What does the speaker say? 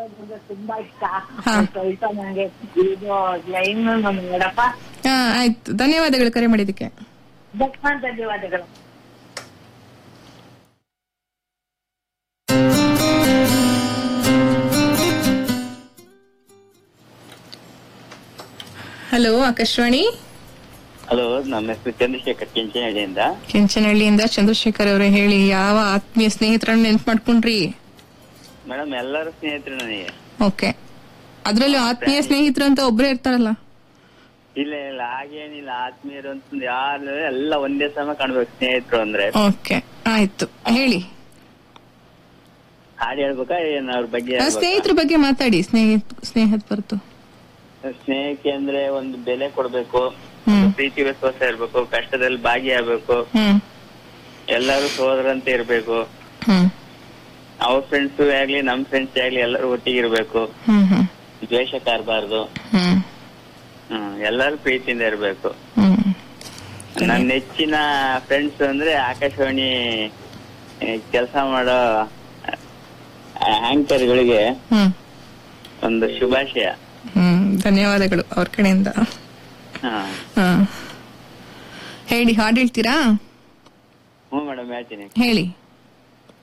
ಕೇಳೋದಂದ್ರೆ ತುಂಬಾ ಇಷ್ಟ ಹಾ. ಸ್ವಲ್ಪ ನಂಗೆ ಇದು ಲೈನ್ ನೋಡಪ್ಪ ಹಾ ಆಯ್ತು ಧನ್ಯವಾದಗಳು ಕರೆ ಮಾಡಿದ್ದಕ್ಕೆ ದಕ್ಷಿಣ ಧನ್ಯವಾದಗಳು ಹಲೋ ಆಕಾಶವಾಣಿ ಹಲೋ ನಮ್ಮ ಹೆಸರು ಚಂದ್ರಶೇಖರ್ ಕೆಂಚನಹಳ್ಳಿಯಿಂದ ಕೆಂಚನಹಳ್ಳಿಯಿಂದ ಚಂದ್ರಶೇಖರ್ ಅವರೇ ಹೇಳಿ ಯಾವ ಆತ್ಮೀಯ ಸ್ನೇಹಿತರನ್ನ ನೆನ್ಪು ಮಾಡ್ಕೊಂಡ್ರಿ ಮೇಡಮ್ ಎಲ್ಲರೂ ಸ್ನೇಹಿತರು ನನಗೆ ಓಕೆ ಅದ್ರಲ್ಲೂ ಆತ್ಮೀಯ ಸ್ನೇಹಿತರು ಅಂತ ಒಬ್ರೇ ಇರ್ತಾರಲ್ಲ ಇಲ್ಲ ಇಲ್ಲ ಹಾಗೇನಿಲ್ಲ ಆತ್ಮೀಯರು ಅಂತಂದು ಯಾರು ಎಲ್ಲ ಒಂದೇ ಸಮ ಕಾಣ್ಬೇಕು ಸ್ನೇಹಿತರು ಅಂದ್ರೆ ಓಕೆ ಆಯ್ತು ಹೇಳಿ ಹಾಡು ಹೇಳ್ಬೇಕಾ ಏನ್ ಅವ್ರ ಬಗ್ಗೆ ಆ, ಹೇಳ್ಬೇಕಾ? ಸ್ನೇಹಿತರ ಬಗ್ಗೆ ಮಾತಾಡಿ ಸ್ನೇಹಿತ ಸ್ನೇಹದ ಹೊರತು ಸ್ನೇಹಕ್ಕೆ ಅಂದ್ರೆ ಒಂದು ಬೆಲೆ ಕೊಡ್ಬೇಕು ಹ್ಮ್ ಪ್ರೀತಿ ವಿಶ್ವಾಸ ಇರ್ಬೇಕು ಕಷ್ಟದಲ್ಲಿ ಭಾಗಿಯಾಗಬೇಕು ಹ್ಮ್ ಎಲ್ಲರೂ ಸೋದರಂತೆ ಇರ್ಬೇಕು ಹ್ಮ್ ಅವ್ರ ಫ್ರೆಂಡ್ಸ್ ಆಗ್ಲಿ ನಮ್ ಫ್ರೆಂಡ್ಸ್ ಆಗ್ಲಿ ಎಲ್ಲರೂ ಒಟ್ಟಿಗಿರ್ಬೇಕು ಹ್ಮ್ ಹ್ಮ್ ದ್ವೇಷ ಕಾರಬಾರ್ದು ಹ್ಮ್ ಹ್ಮ್ ಎಲ್ಲರೂ ಪ್ರೀತಿಯಿಂದ ಇರ್ಬೇಕು ಹ್ಮ್ ನನ್ನ ನೆಚ್ಚಿನ ಫ್ರೆಂಡ್ಸ್ ಅಂದ್ರೆ ಆಕಾಶವಾಣಿ ಕೆಲಸ ಮಾಡೋ ಆಂಕರ್ಗಳಿಗೆ ಹ್ಮ್ ಒಂದು ಶುಭಾಶಯ ಹ್ಮ್ ಧನ್ಯವಾದಗಳು ಅವ್ರ ಕಡೆಯಿಂದ ಹಾ ಹಾ ಹೇಳಿ ಹಾಡು ಹೇಳ್ತೀರಾ ಹ್ಞೂ ಮೇಡಮ್ ಹೇಳ್ತೀನಿ ಹೇಳಿ